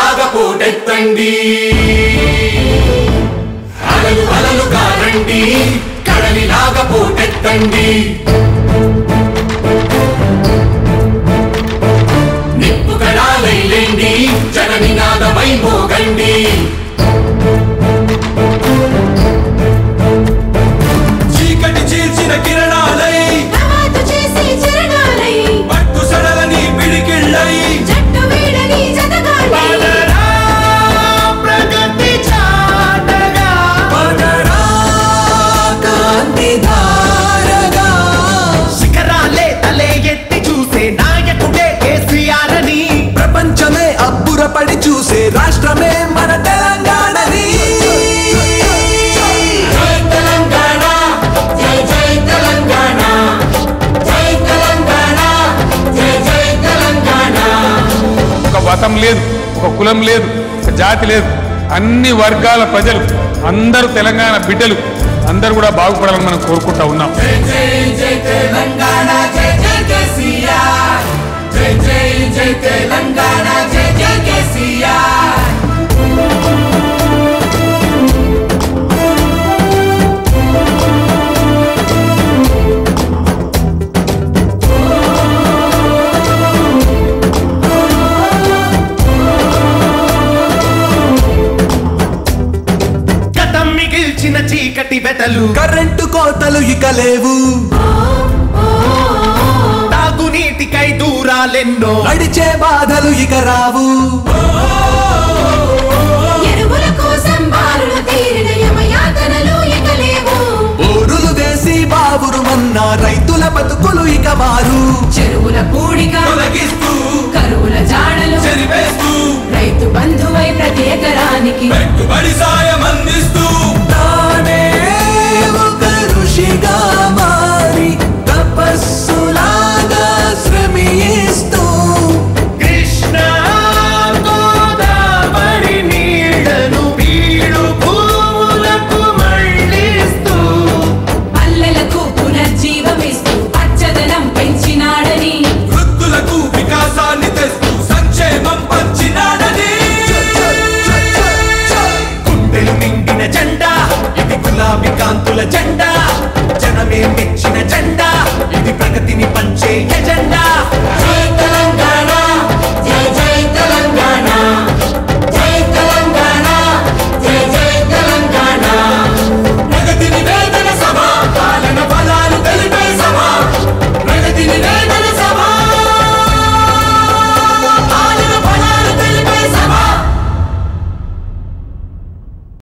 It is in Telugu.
కడలిలాగా పోటెత్తండి అలలు అలలు కారండి కడలిలాగా పోటెత్తండి నిప్పు కడాలైలేండి జన నినాదమై మోగండి చీకటి చీల్చిన కిరణాలై నమాజు చేసి చరణాలై పట్టు సడలని పిడికిళ్ళై జట్టు వీడని జతగాళ్ళై ప్రగతి చాటగా పదరా కాంతి ధారగా శిఖరాలే తలే ఎత్తి చూసే నాయకుడే కేసీఆర్ అని ప్రపంచమే అబ్బురపడి చూసే రాష్ట్రమే మన తెలంగాణని జై తెలంగాణ జై జై తెలంగాణ జై తెలంగాణ జై జై తెలంగాణ ఒక మతం లేదు ఒక కులం లేదు ఒక జాతి లేదు అన్ని వర్గాల ప్రజలు అందరూ తెలంగాణ బిడ్డలు అందరూ కూడా బాగుపడాలని మనం కోరుకుంటా ఉన్నాం జై జై జై తెలంగాణ జై జై కేసీఆర్ జై జై జై తెలంగాణ జై జై కేసీఆర్ గతం మిగిల్చిన చీకటి వెతలు కరెంటు కోతలు ఇక లేవు తాగునీటికై దూరాలెన్నో నడిచే బాధలు ఇక రావు ఎరువుల కోసం బారులు తీరిన యమయాతనలు ఇక లేవు ఊరులు వేసి బావురు మన్న రైతుల బతుకులు ఇక మారు చెరువుల పూడిక తొలగిస్తూ కరువుల జాడలు చెరిపేస్తూ రైతు బంధువై ప్రతి ఎకరానికి పెట్టుబడి సాయం